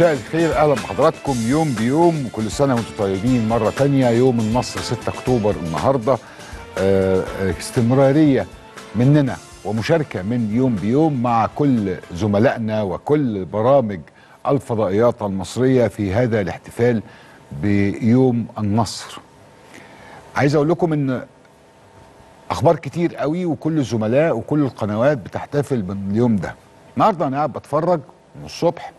مساء الخير اهلا بحضراتكم يوم بيوم وكل سنه وانتم طيبين مره تانية يوم النصر 6 اكتوبر النهارده آه، آه، استمراريه مننا ومشاركه من يوم بيوم مع كل زملائنا وكل برامج الفضائيات المصريه في هذا الاحتفال بيوم النصر. عايز اقول لكم ان اخبار كتير قوي وكل الزملاء وكل القنوات بتحتفل باليوم ده. النهارده انا قاعد بتفرج من الصبح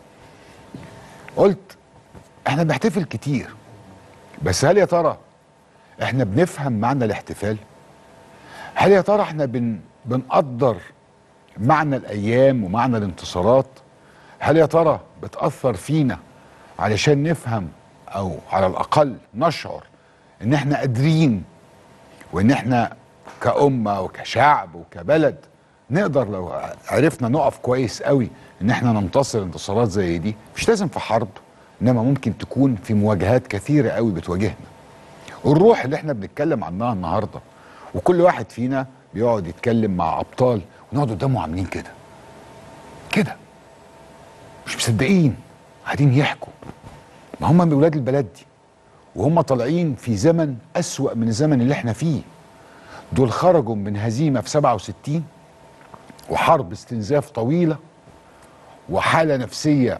قلت احنا بنحتفل كتير بس هل يا ترى احنا بنفهم معنى الاحتفال هل يا ترى احنا بن بنقدر معنى الايام ومعنى الانتصارات هل يا ترى بتاثر فينا علشان نفهم او على الاقل نشعر ان احنا قادرين وان احنا كأمة وكشعب وكبلد نقدر لو عرفنا نقف كويس قوي ان احنا ننتصر انتصارات زي دي مش لازم في حرب انما ممكن تكون في مواجهات كثيرة قوي بتواجهنا الروح اللي احنا بنتكلم عنها النهاردة وكل واحد فينا بيقعد يتكلم مع ابطال ونقعد قدامه عاملين كده كده مش مصدقين قاعدين يحكوا ما هم من ولاد البلد دي وهم طالعين في زمن أسوأ من الزمن اللي احنا فيه دول خرجوا من هزيمة في 67 وحرب استنزاف طويلة وحالة نفسية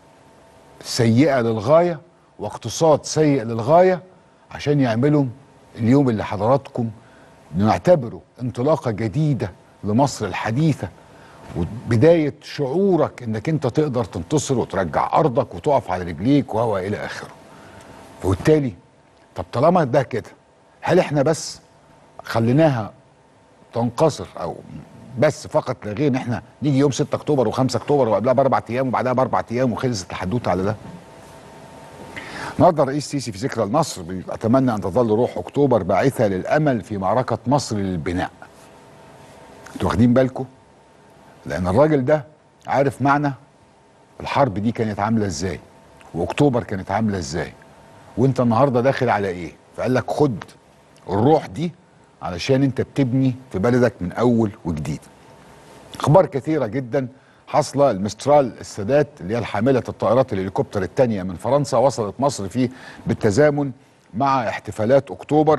سيئة للغاية واقتصاد سيء للغاية عشان يعملوا اليوم اللي حضراتكم نعتبره انطلاقة جديدة لمصر الحديثة وبداية شعورك انك انت تقدر تنتصر وترجع ارضك وتقف على رجليك وهو الى اخره وبالتالي طب طالما ده كده هل احنا بس خليناها تنقصر او بس فقط لا غير ان احنا نيجي يوم 6 اكتوبر و5 اكتوبر وقبلها باربع ايام وبعدها باربع ايام وخلصت الحدوته على ده النهارده الرئيس السيسي في ذكرى النصر اتمنى ان تظل روح اكتوبر باعثه للامل في معركه مصر للبناء انتوا واخدين بالكم لان الراجل ده عارف معنى الحرب دي كانت عامله ازاي واكتوبر كانت عامله ازاي وانت النهارده داخل على ايه فقال لك خد الروح دي علشان انت بتبني في بلدك من اول وجديد اخبار كثيره جدا حاصله المسترال السادات اللي هي الحامله الطائرات الهليكوبتر الثانيه من فرنسا وصلت مصر فيه بالتزامن مع احتفالات اكتوبر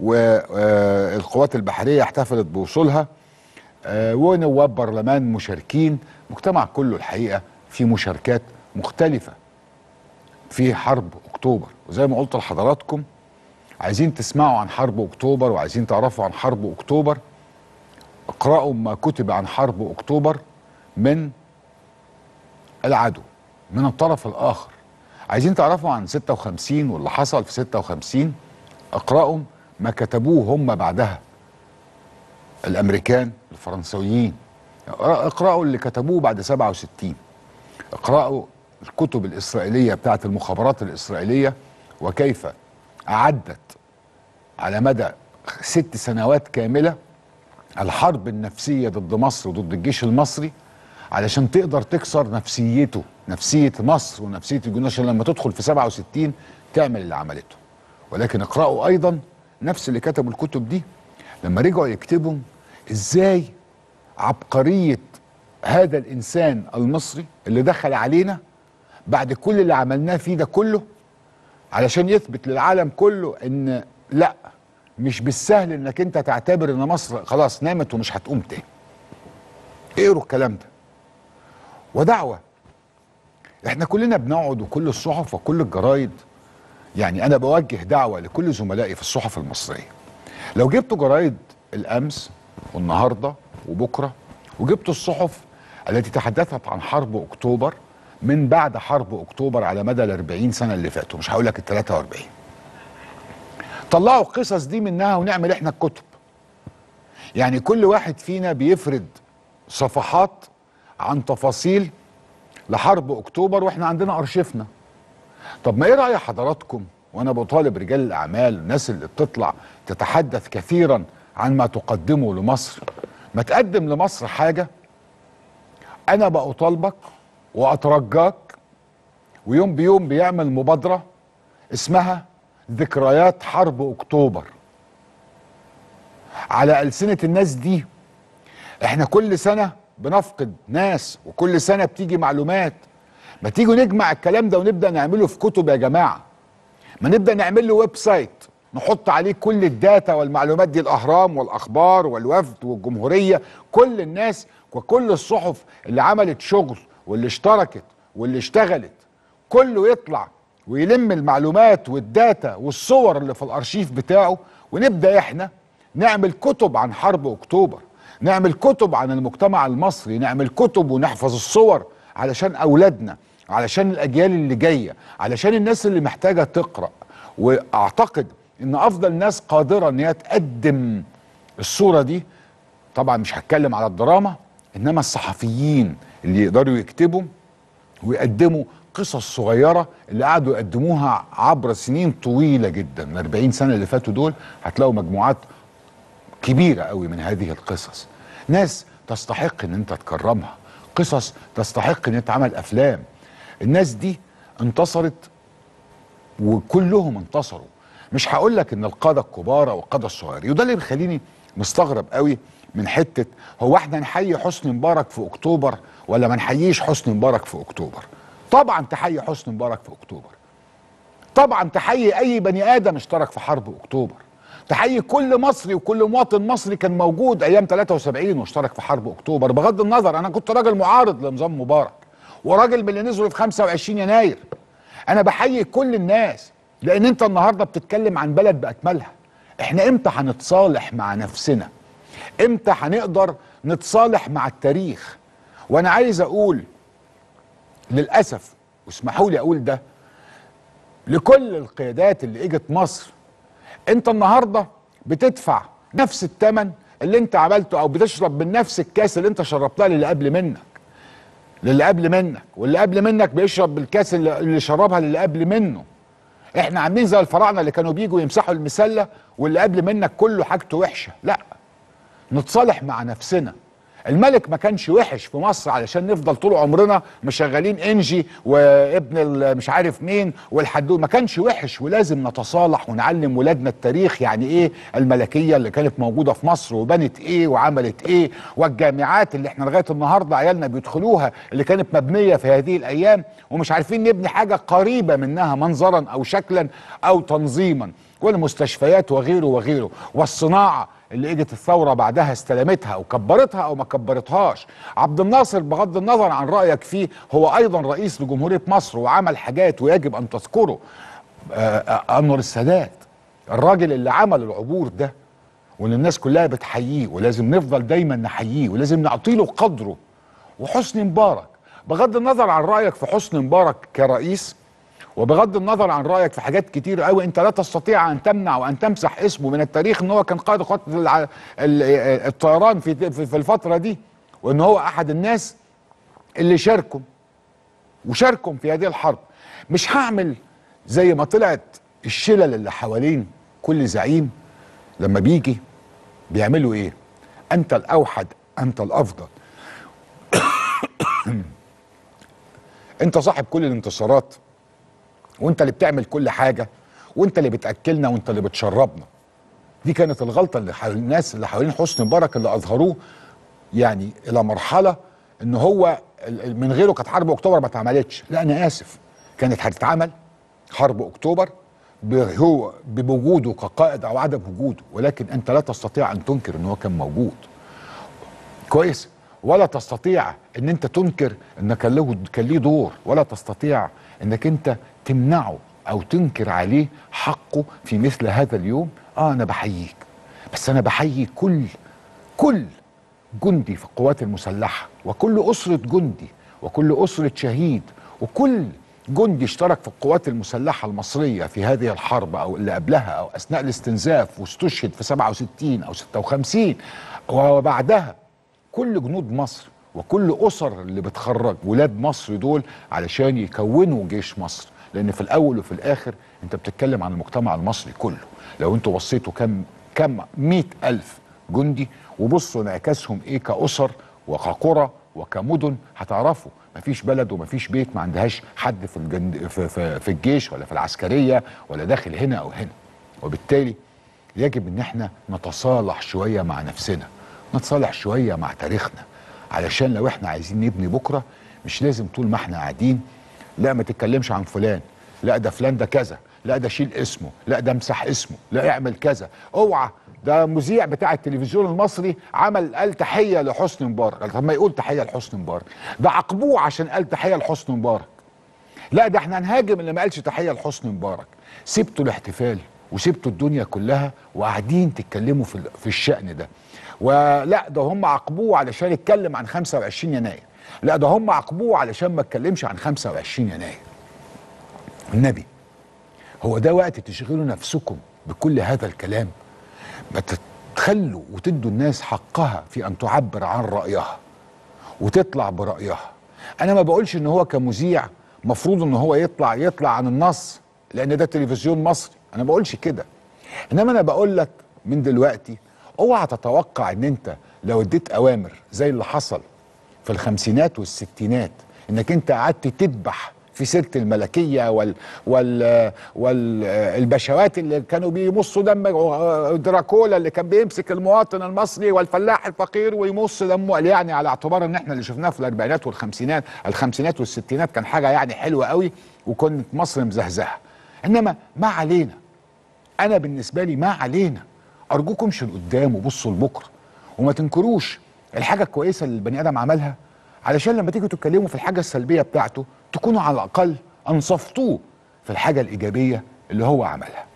والقوات البحريه احتفلت بوصولها آه، ونواب برلمان مشاركين مجتمع كله الحقيقه في مشاركات مختلفه في حرب اكتوبر وزي ما قلت لحضراتكم عايزين تسمعوا عن حرب اكتوبر وعايزين تعرفوا عن حرب اكتوبر اقرأوا ما كتب عن حرب اكتوبر من العدو من الطرف الاخر عايزين تعرفوا عن 56 واللي حصل في 56 اقرأوا ما كتبوه هم بعدها الامريكان الفرنسويين اقرأوا اللي كتبوه بعد 67 اقرأوا الكتب الإسرائيلية بتاعت المخابرات الإسرائيلية وكيف أعدت على مدى ست سنوات كاملة الحرب النفسية ضد مصر وضد الجيش المصري علشان تقدر تكسر نفسيته نفسية مصر ونفسية الجنود عشان لما تدخل في 67 تعمل اللي عملته ولكن اقرأوا أيضا نفس اللي كتبوا الكتب دي لما رجعوا يكتبوا ازاي عبقرية هذا الإنسان المصري اللي دخل علينا بعد كل اللي عملناه فيه ده كله علشان يثبت للعالم كله ان لا مش بالسهل انك انت تعتبر ان مصر خلاص نامت ومش هتقوم تاني اقروا الكلام ده ودعوة احنا كلنا بنقعد وكل الصحف وكل الجرايد يعني انا بوجه دعوة لكل زملائي في الصحف المصرية لو جبتوا جرايد الامس والنهاردة وبكرة وجبتوا الصحف التي تحدثت عن حرب اكتوبر من بعد حرب اكتوبر على مدى ال 40 سنه اللي فاتوا مش هقول لك ال 43 طلعوا القصص دي منها ونعمل احنا الكتب يعني كل واحد فينا بيفرد صفحات عن تفاصيل لحرب اكتوبر واحنا عندنا ارشيفنا طب ما ايه راي حضراتكم وانا بطالب رجال الاعمال الناس اللي بتطلع تتحدث كثيرا عن ما تقدمه لمصر ما تقدم لمصر حاجه انا بطالبك واترجاك ويوم بيوم بيعمل مبادره اسمها ذكريات حرب اكتوبر على السنه الناس دي احنا كل سنه بنفقد ناس وكل سنه بتيجي معلومات ما تيجوا نجمع الكلام ده ونبدا نعمله في كتب يا جماعه ما نبدا نعمل له ويب سايت نحط عليه كل الداتا والمعلومات دي الاهرام والاخبار والوفد والجمهوريه كل الناس وكل الصحف اللي عملت شغل واللي اشتركت واللي اشتغلت كله يطلع ويلم المعلومات والداتا والصور اللي في الارشيف بتاعه ونبدا احنا نعمل كتب عن حرب اكتوبر نعمل كتب عن المجتمع المصري نعمل كتب ونحفظ الصور علشان اولادنا علشان الاجيال اللي جايه علشان الناس اللي محتاجه تقرا واعتقد ان افضل ناس قادره ان هي تقدم الصوره دي طبعا مش هتكلم على الدراما انما الصحفيين اللي يقدروا يكتبوا ويقدموا قصص صغيره اللي قعدوا يقدموها عبر سنين طويله جدا ال 40 سنه اللي فاتوا دول هتلاقوا مجموعات كبيره قوي من هذه القصص ناس تستحق ان انت تكرمها قصص تستحق ان يتعمل افلام الناس دي انتصرت وكلهم انتصروا مش هقول لك ان القاده الكبار او القاده الصغيرين وده اللي بيخليني مستغرب قوي من حته هو احنا نحيي حسني مبارك في اكتوبر ولا ما نحييش حسني مبارك في اكتوبر طبعا تحيي حسني مبارك في اكتوبر طبعا تحيي اي بني ادم اشترك في حرب اكتوبر تحيي كل مصري وكل مواطن مصري كان موجود ايام 73 واشترك في حرب اكتوبر بغض النظر انا كنت راجل معارض لنظام مبارك وراجل من اللي نزلوا في 25 يناير انا بحيي كل الناس لان انت النهارده بتتكلم عن بلد باكملها احنا امتى هنتصالح مع نفسنا امتى هنقدر نتصالح مع التاريخ وانا عايز اقول للاسف واسمحوا لي اقول ده لكل القيادات اللي اجت مصر انت النهارده بتدفع نفس الثمن اللي انت عملته او بتشرب من نفس الكاس اللي انت شربتها للي قبل منك للي قبل منك واللي قبل منك بيشرب بالكاس اللي اللي شربها للي قبل منه احنا عاملين زي الفراعنه اللي كانوا بيجوا يمسحوا المسله واللي قبل منك كله حاجته وحشه لا نتصالح مع نفسنا الملك ما كانش وحش في مصر علشان نفضل طول عمرنا مشغلين انجي وابن ال- مش عارف مين والحدود ما كانش وحش ولازم نتصالح ونعلم ولادنا التاريخ يعني ايه الملكيه اللي كانت موجوده في مصر وبنت ايه وعملت ايه والجامعات اللي احنا لغايه النهارده عيالنا بيدخلوها اللي كانت مبنيه في هذه الايام ومش عارفين نبني حاجه قريبه منها منظرا او شكلا او تنظيما والمستشفيات وغيره وغيره والصناعه اللي اجت الثوره بعدها استلمتها او كبرتها او ما كبرتهاش عبد الناصر بغض النظر عن رايك فيه هو ايضا رئيس لجمهوريه مصر وعمل حاجات ويجب ان تذكره آه، آه، انور السادات الراجل اللي عمل العبور ده واللي الناس كلها بتحييه ولازم نفضل دايما نحييه ولازم نعطيله قدره وحسني مبارك بغض النظر عن رايك في حسني مبارك كرئيس وبغض النظر عن رايك في حاجات كتير قوي انت لا تستطيع ان تمنع وان تمسح اسمه من التاريخ ان هو كان قائد قوات الع- ال- الطيران في في في الفتره دي وان هو احد الناس اللي شاركوا وشاركوا في هذه الحرب مش هعمل زي ما طلعت الشلل اللي حوالين كل زعيم لما بيجي بيعملوا ايه انت الاوحد انت الافضل انت صاحب كل الانتصارات وانت اللي بتعمل كل حاجه وانت اللي بتاكلنا وانت اللي بتشربنا دي كانت الغلطه اللي حوالين الناس اللي حوالين حسني مبارك اللي اظهروه يعني الى مرحله ان هو ال- ال- من غيره كانت حرب اكتوبر ما اتعملتش لا انا اسف كانت هتتعمل حرب اكتوبر ب- هو بوجوده كقائد او عدم وجوده ولكن انت لا تستطيع ان تنكر ان هو كان موجود كويس ولا تستطيع ان انت تنكر ان كان له كان ليه دور ولا تستطيع انك انت تمنعه او تنكر عليه حقه في مثل هذا اليوم اه انا بحييك بس انا بحيي كل كل جندي في القوات المسلحه وكل اسره جندي وكل اسره شهيد وكل جندي اشترك في القوات المسلحه المصريه في هذه الحرب او اللي قبلها او اثناء الاستنزاف واستشهد في 67 او 56 وبعدها كل جنود مصر وكل اسر اللي بتخرج ولاد مصر دول علشان يكونوا جيش مصر لان في الاول وفي الاخر انت بتتكلم عن المجتمع المصري كله لو انتوا بصيتوا كم كم مئة الف جندي وبصوا انعكاسهم ايه كاسر وكقرى وكمدن هتعرفوا مفيش بلد ومفيش بيت ما عندهاش حد في الجند في, في, في الجيش ولا في العسكريه ولا داخل هنا او هنا وبالتالي يجب ان احنا نتصالح شويه مع نفسنا نتصالح شويه مع تاريخنا علشان لو احنا عايزين نبني بكره مش لازم طول ما احنا قاعدين لا ما تتكلمش عن فلان لا ده فلان ده كذا لا ده شيل اسمه لا ده امسح اسمه لا اعمل كذا اوعى ده مذيع بتاع التلفزيون المصري عمل قال تحيه لحسني مبارك قال طب ما يقول تحيه لحسني مبارك ده عاقبوه عشان قال تحيه لحسني مبارك لا ده احنا هنهاجم اللي ما قالش تحيه لحسني مبارك سبتوا الاحتفال وسبتوا الدنيا كلها وقاعدين تتكلموا في ال- في الشأن ده ولا ده هم عاقبوه علشان يتكلم عن 25 يناير لا ده هم عاقبوه علشان ما اتكلمش عن 25 يناير النبي هو ده وقت تشغلوا نفسكم بكل هذا الكلام ما تخلوا وتدوا الناس حقها في ان تعبر عن رايها وتطلع برايها انا ما بقولش ان هو كمذيع مفروض ان هو يطلع يطلع عن النص لان ده تلفزيون مصري انا ما بقولش كده انما انا بقول لك من دلوقتي اوعى تتوقع ان انت لو اديت اوامر زي اللي حصل في الخمسينات والستينات انك انت قعدت تذبح في سيره الملكيه وال وال والبشوات اللي كانوا بيمصوا دم دراكولا اللي كان بيمسك المواطن المصري والفلاح الفقير ويمص دمه قال يعني على اعتبار ان احنا اللي شفناه في الاربعينات والخمسينات الخمسينات والستينات كان حاجه يعني حلوه قوي وكانت مصر مزهزهه انما ما علينا انا بالنسبه لي ما علينا ارجوكم امشوا لقدام وبصوا لبكره وما تنكروش الحاجه الكويسه اللي البني ادم عملها علشان لما تيجوا تتكلموا في الحاجه السلبيه بتاعته تكونوا على الاقل انصفتوه في الحاجه الايجابيه اللي هو عملها